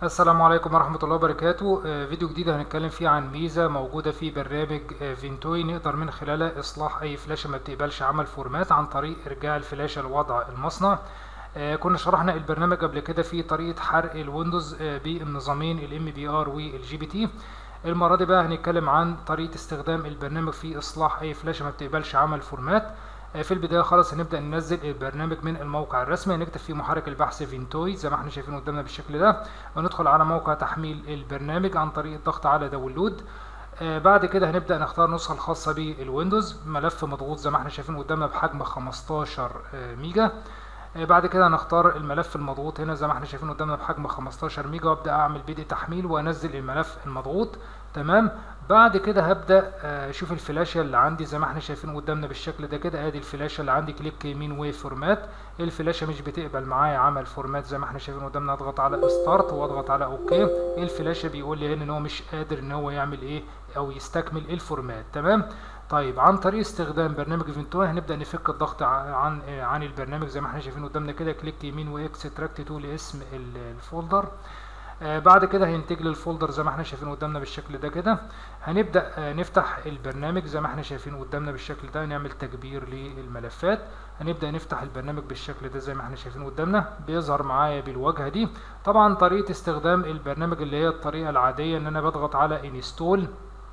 السلام عليكم ورحمة الله وبركاته آه، فيديو جديد هنتكلم فيه عن ميزة موجودة في برنامج آه، فينتوي نقدر من خلالها إصلاح أي فلاشة ما بتقبلش عمل فورمات عن طريق إرجاع الفلاشة لوضع المصنع آه، كنا شرحنا البرنامج قبل كده في طريقة حرق الويندوز آه، بالنظامين الام بي ار والجي بي تي المرة دي بقى هنتكلم عن طريقة استخدام البرنامج في إصلاح أي فلاشة ما بتقبلش عمل فورمات آه، في البداية خالص هنبدأ ننزل البرنامج من الموقع الرسمي هنكتب في محرك البحث فينتوي زي ما احنا شايفين قدامنا بالشكل ده وندخل على موقع تحميل البرنامج عن طريق الضغط على داونلود آه بعد كده هنبدأ نختار النسخة الخاصة بالويندوز ملف مضغوط زي ما احنا شايفين قدامنا بحجم 15 آه ميجا آه بعد كده هنختار الملف المضغوط هنا زي ما احنا شايفين قدامنا بحجم 15 ميجا وابدا اعمل بدء تحميل وانزل الملف المضغوط تمام بعد كده هبدا آه، اشوف الفلاشه اللي عندي زي ما احنا شايفين قدامنا بالشكل ده كده ادي الفلاشه اللي عندي كليك يمين وفورمات الفلاشه مش بتقبل معايا عمل فورمات زي ما احنا شايفين قدامنا اضغط على ستارت واضغط على اوكي الفلاشه بيقول لي هنا ان هو مش قادر ان هو يعمل ايه او يستكمل الفورمات تمام طيب عن طريق استخدام برنامج فينتوي هنبدا نفك الضغط ع- عن آه، عن البرنامج زي ما احنا شايفين قدامنا كده كليك يمين واكستراكت تو لاسم ال- الفولدر آه بعد كده هينتج لي الفولدر زي ما احنا شايفين قدامنا بالشكل ده كده هنبدا آه نفتح البرنامج زي ما احنا شايفين قدامنا بالشكل ده نعمل تكبير للملفات هنبدا نفتح البرنامج بالشكل ده زي ما احنا شايفين قدامنا بيظهر معايا بالواجهه دي طبعا طريقه استخدام البرنامج اللي هي الطريقه العاديه ان انا بضغط على انستول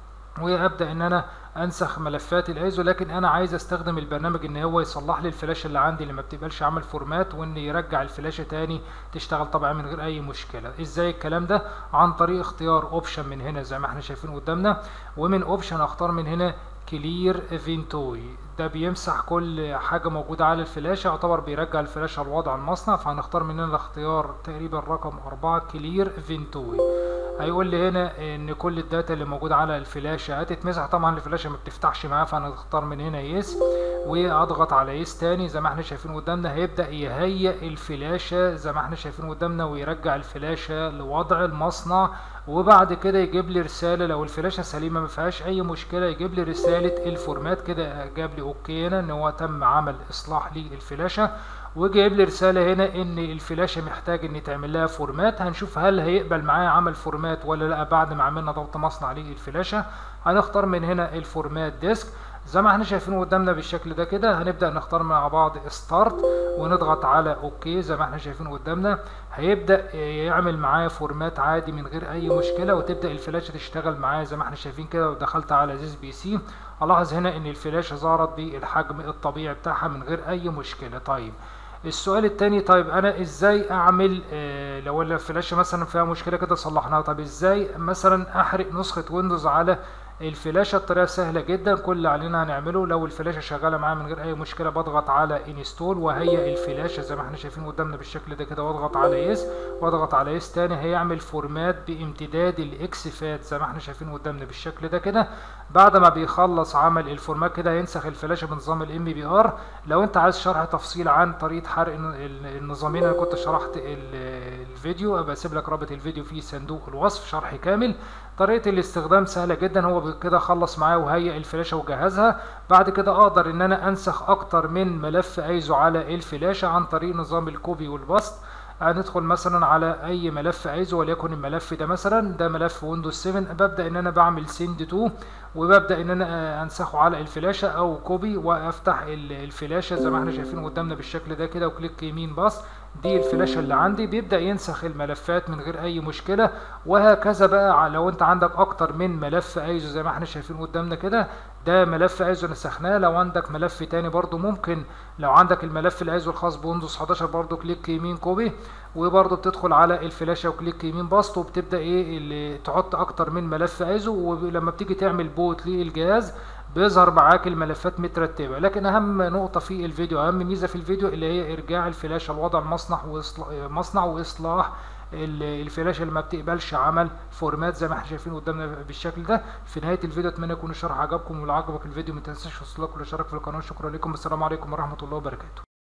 وابدا ان انا انسخ ملفات الايزو لكن انا عايز استخدم البرنامج ان هو يصلح لي الفلاشه اللي عندي اللي ما بتقبلش عمل فورمات وان يرجع الفلاشه تاني تشتغل طبعا من غير اي مشكله ازاي الكلام ده عن طريق اختيار اوبشن من هنا زي ما احنا شايفين قدامنا ومن اوبشن اختار من هنا كلير فينتوي ده بيمسح كل حاجة موجودة على الفلاشة يعتبر بيرجع الفلاشة لوضع المصنع فهنختار من هنا الاختيار تقريبا رقم أربعة كلير فينتوي هيقول لي هنا ان كل الداتا اللي موجودة على الفلاشة هتتمسح طبعا الفلاشة ما بتفتحش معاه فهنختار من هنا يس واضغط على يس تاني زي ما احنا شايفين قدامنا هيبدأ يهيئ الفلاشة زي ما احنا شايفين قدامنا ويرجع الفلاشة لوضع المصنع وبعد كده يجيب لي رسالة لو الفلاشة سليمة ما فيهاش اي مشكلة يجيب لي رسالة الفورمات كده جاب لي اوكي هنا ان هو تم عمل اصلاح للفلاشة وجايب لي رسالة هنا ان الفلاشة محتاج ان تعمل لها فورمات هنشوف هل هيقبل معايا عمل فورمات ولا لا بعد ما عملنا ضبط مصنع للفلاشة هنختار من هنا الفورمات ديسك زي ما احنا شايفين قدامنا بالشكل ده كده هنبدأ نختار مع بعض ستارت ونضغط على اوكي زي ما احنا شايفين قدامنا هيبدأ يعمل معايا فورمات عادي من غير اي مشكلة وتبدأ الفلاشة تشتغل معايا زي ما احنا شايفين كده ودخلت على زيز بي سي الاحظ هنا ان الفلاشة ظهرت بالحجم الطبيعي بتاعها من غير اي مشكلة طيب السؤال التاني طيب انا ازاي اعمل آه لو الفلاشة مثلا فيها مشكلة كده صلحناها طب ازاي مثلا احرق نسخة ويندوز على الفلاشة الطريقة سهلة جدا كل اللي علينا هنعمله لو الفلاشة شغالة معايا من غير أي مشكلة بضغط على انستول وهيئ الفلاشة زي ما احنا شايفين قدامنا بالشكل ده كده واضغط على يس واضغط على يس تاني هيعمل فورمات بامتداد الاكس فات زي ما احنا شايفين قدامنا بالشكل ده كده بعد ما بيخلص عمل الفورمات كده هينسخ الفلاشة بنظام الام بي ار لو انت عايز شرح تفصيل عن طريقة حرق الن- ال- النظامين انا كنت شرحت ال- الفيديو ابقى اسيب لك رابط الفيديو في صندوق الوصف شرح كامل طريقة الاستخدام سهلة جدا هو كده خلص معايا وهيئ الفلاشة وجهزها بعد كده اقدر ان انا انسخ اكتر من ملف ايزو على الفلاشة عن طريق نظام الكوبي والبسط هندخل مثلا على اي ملف ايزو وليكن الملف ده مثلا ده ملف ويندوز 7 ببدا ان انا بعمل سند تو وببدا ان انا آه، انسخه على الفلاشه او كوبي وافتح ال- الفلاشه زي ما احنا شايفين قدامنا بالشكل ده كده وكليك يمين باص دي الفلاشه اللي عندي بيبدا ينسخ الملفات من غير اي مشكله وهكذا بقى ع- لو انت عندك اكتر من ملف ايزو زي ما احنا شايفين قدامنا كده ده ملف ايزو نسخناه لو عندك ملف تاني برضو ممكن لو عندك الملف الايزو الخاص بويندوز 11 برضو كليك يمين كوبي وبرضو بتدخل على الفلاشه وكليك يمين باست وبتبدا ايه اللي تحط اكتر من ملف ايزو ولما بتيجي تعمل بوت للجهاز بيظهر معاك الملفات مترتبه لكن اهم نقطه في الفيديو اهم ميزه في الفيديو اللي هي ارجاع الفلاشه لوضع المصنع واصلاح مصنع واصلاح ال- الفلاشه اللي ما بتقبلش عمل فورمات زي ما احنا شايفين قدامنا بالشكل ده في نهايه الفيديو اتمنى يكون الشرح عجبكم ولو عجبك الفيديو ما تنساش توصلك والاشتراك في القناه شكرا لكم السلام عليكم ورحمه الله وبركاته